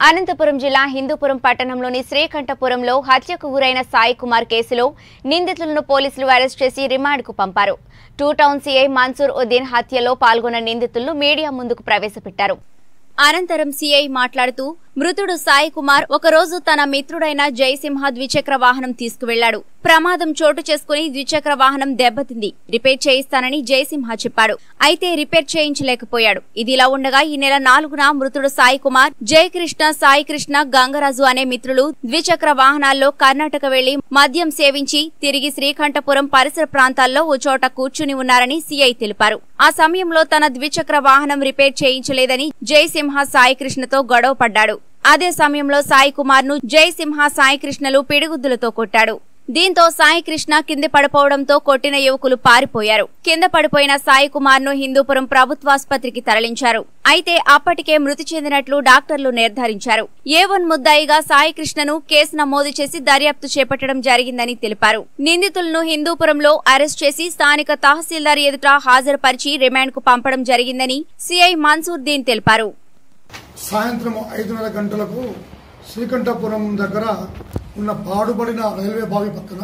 అనంతపురం జిల్లా హిందూపురం పట్టణంలోని శ్రీకంఠపురంలో హత్యకు గురైన సాయి కుమార్ కేసులో నిందితులను పోలీసులు అరెస్ట్ చేసి రిమాండ్కు పంపారు two town CI Mansoor Uddin హత్యలో పాల్గొన్న నిందితులను మీడియా ముందుకు ప్రవేశపెట్టారు అనంతరం సీఐ మాట్లాడుతూ మృతుడు సాయి కుమార్ ఒకరోజు తన మిత్రుడైన జయసింహ ద్విచక్ర వాహనం తీసుకువెళ్లాడు ప్రమాదం చోటు చేసుకుని ద్విచక్ర వాహనం దెబ్బతింది రిపేర్ చేయిస్తానని జయసింహ చెప్పాడు అయితే రిపేర్ చేయించలేకపోయాడు ఇదిలా ఉండగా ఈ నెల నాలుగున మృతుడు సాయి కుమార్ జయకృష్ణ సాయి కృష్ణ గంగరాజు అనే మిత్రులు ద్విచక్ర వాహనాల్లో కర్ణాటక వెళ్లి మద్యం సేవించి తిరిగి శ్రీకంఠపురం పరిసర ప్రాంతాల్లో ఓ చోట కూర్చుని ఉన్నారని సీఐ తెలిపారు ఆ సమయంలో తన ద్విచక్ర వాహనం రిపేర్ చేయించలేదని జయసింహ సాయి కృష్ణతో గొడవ పడ్డాడు అదే సమయంలో సాయి కుమార్ ను జయసింహ సాయి కృష్ణలు పిడిగుద్దులతో కొట్టాడు దీంతో సాయి కృష్ణ కింద పడిపోవడంతో కొట్టిన యువకులు పారిపోయారు కింద పడిపోయిన సాయి కుమార్ ను హిందూపురం ప్రభుత్వాసుపత్రికి తరలించారు అయితే అప్పటికే మృతి చెందినట్లు డాక్టర్లు నిర్ధారించారు ఏ వన్ ముద్దాయిగా సాయి కృష్ణను కేసు నమోదు చేసి దర్యాప్తు చేపట్టడం జరిగిందని తెలిపారు నిందితులను హిందూపురంలో అరెస్ట్ చేసి స్థానిక తహసీల్దార్ ఎదుట హాజరుపరిచి రిమాండ్ కు పంపడం జరిగిందని సిఐ మన్సూర్ దీన్ తెలిపారు సాయంత్రం ఐదున్నర గంటలకు శ్రీకంఠపురం దగ్గర ఉన్న పాడుబడిన రైల్వే బావి పక్కన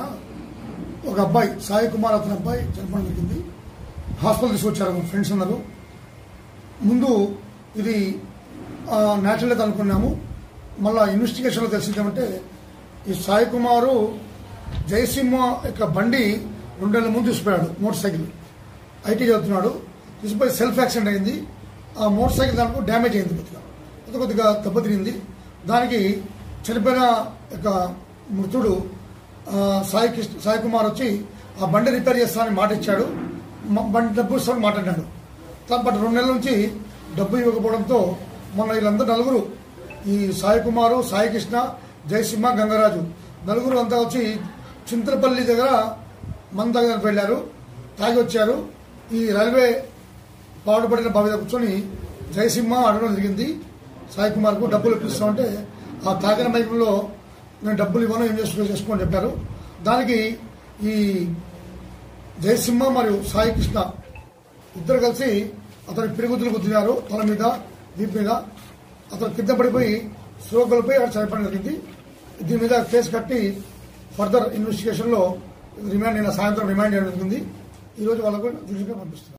ఒక అబ్బాయి సాయి కుమార్ అతని అబ్బాయి చనిపోవడం జరిగింది హాస్పిటల్ తీసుకొచ్చారు మా ఫ్రెండ్స్ ఉన్నారు ముందు ఇది న్యాచురల్ డెత్ అనుకున్నాము మళ్ళా ఇన్వెస్టిగేషన్లో తెలిసింది ఏమంటే ఈ సాయి కుమారు జయసింహ యొక్క బండి రెండు నెలల ముందు తీసుకుపోయాడు మోటార్ సైకిల్ ఐటీ చదువుతున్నాడు తీసుకుపోయి సెల్ఫ్ యాక్సిడెంట్ అయింది ఆ మోటార్ సైకిల్ దానికి డ్యామేజ్ అయింది కొద్దిగా కొద్ది కొద్దిగా దెబ్బతిరింది దానికి చనిపోయిన యొక్క మృతుడు ఆ, సాయి కృష్ణ సాయి కుమార్ వచ్చి ఆ బండి రిపేర్ చేస్తానని మాట ఇచ్చాడు మ- బండి డబ్బు ఇస్తామని మాట్లాడాడు తా- బట్ రెండు నెలల నుంచి డబ్బు ఇవ్వకపోవడంతో మొన్న వీళ్ళందరూ నలుగురు ఈ సాయి కుమారు సాయి కృష్ణ జయసింహ గంగరాజు నలుగురు అంతా వచ్చి చింతలపల్లి దగ్గర మన దగ్గర వెళ్ళారు తాగి వచ్చారు ఈ రైల్వే పాడుపడిన బావి దగ్గర కూర్చొని జయసింహ అడగడం జరిగింది సాయి కుమార్కు డబ్బులు ఇప్పిస్తామంటే ఆ తాగిన మైకుల్లో నేను డబ్బులు ఇవ్వను ఏం చేసుకో చేసుకోమని చెప్పారు దానికి ఈ జయసింహ మరియు సాయి కృష్ణ ఇద్దరు కలిసి అతని పిరుగుతులు గుద్దినారు తల మీద దీని మీద అతను కింద పడిపోయి స్లోకలపై అక్కడ చనిపోవడం జరిగింది దీని మీద కేసు కట్టి ఫర్దర్ ఇన్వెస్టిగేషన్ లో రిమాండ్ నిన్న సాయంత్రం రిమాండ్ చేయడం జరిగింది ఈ రోజు వాళ్ళకు జ్యుడిషియల్ పంపిస్తున్నారు